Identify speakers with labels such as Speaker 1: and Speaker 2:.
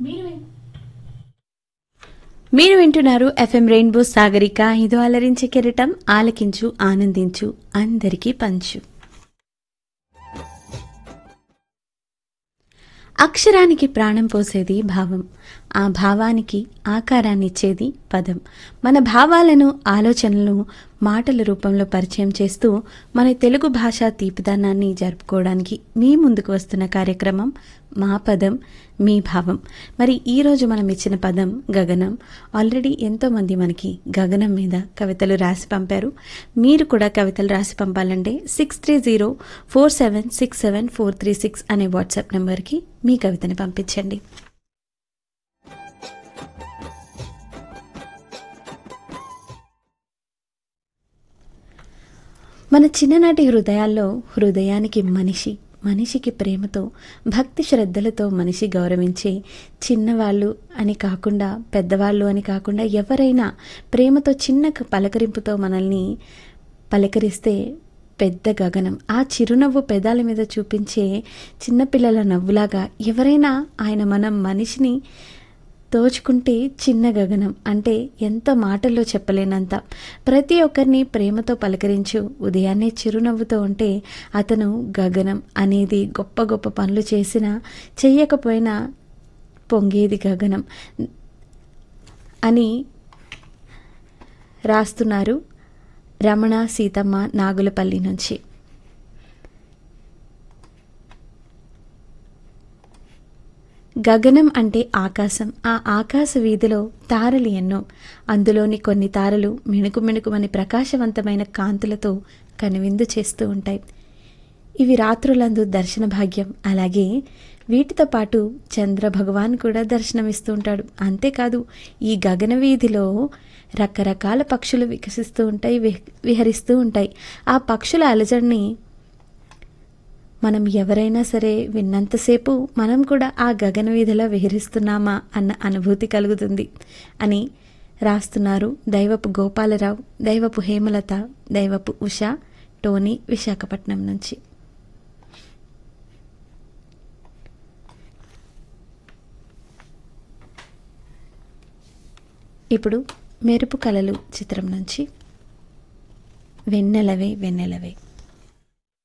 Speaker 1: మీరు వింటున్నారు FM rainbow Sagarika ఇదో అలరించే కెరటం ఆలకించు ఆనందించు అందరికీ పంచు అక్షరానికి ప్రాణం పోసేది భావం ఆ భావానికి ఆకారాన్నిచ్చేది పదం మన భావాలను ఆలోచనలను మాటల రూపంలో పరిచయం చేస్తూ మన తెలుగు భాష తీపిదనాన్ని జరుపుకోవడానికి మీ ముందుకు వస్తున్న కార్యక్రమం మా పదం మీ భావం మరి ఈ రోజు మనం ఇచ్చిన పదం గగనం ఆల్రెడీ ఎంతో మంది మనకి గగనం మీద కవితలు రాసి పంపారు మీరు కూడా కవితలు రాసి పంపాలంటే six three zero four seven six seven four three six అనే వాట్సాప్ నెంబర్కి మీ కవితని పంపించండి మన చిన్ననాటి హృదయాల్లో హృదయానికి మనిషి మనిషికి ప్రేమతో భక్తి శ్రద్ధలతో మనిషి గౌరవించే చిన్నవాళ్ళు అని కాకుండా పెద్దవాళ్ళు అని కాకుండా ఎవరైనా ప్రేమతో చిన్న పలకరింపుతో మనల్ని పలకరిస్తే పెద్ద గగనం ఆ చిరునవ్వు పెదాల మీద చూపించే చిన్నపిల్లల నవ్వులాగా ఎవరైనా ఆయన మనం మనిషిని తోచుకుంటే చిన్న గగనం అంటే ఎంత మాటల్లో చెప్పలేనంత ప్రతి ఒక్కరిని ప్రేమతో పలకరించు ఉదయాన్నే చిరునవ్వుతో ఉంటే అతను గగనం అనేది గొప్ప గొప్ప పనులు చేసినా చెయ్యకపోయినా పొంగేది గగనం అని రాస్తున్నారు రమణ సీతమ్మ నాగులపల్లి నుంచి గగనం అంటే ఆకాశం ఆ ఆకాశ వీధిలో తారలు ఎన్నో అందులోని కొన్ని తారలు మిణుకు మిణుకుమని ప్రకాశవంతమైన కాంతులతో కనువిందు చేస్తూ ఉంటాయి ఇవి రాత్రులందు దర్శన భాగ్యం అలాగే వీటితో పాటు చంద్ర భగవాన్ కూడా దర్శనమిస్తూ ఉంటాడు అంతేకాదు ఈ గగన వీధిలో రకరకాల పక్షులు వికసిస్తూ ఉంటాయి విహ- విహరిస్తూ ఉంటాయి ఆ పక్షుల అలజడిని మనం ఎవరైనా సరే విన్నంతసేపు మనం కూడా ఆ గగన వీధిలో విహరిస్తున్నామా అన్న అనుభూతి కలుగుతుంది అని రాస్తున్నారు దైవపు గోపాలరావు దైవపు హేమలత దైవపు ఉష టోనీ విశాఖపట్నం నుంచి ఇప్పుడు మెరుపు కలలు చిత్రం నుంచి వెన్నెలవే వెన్నెలవే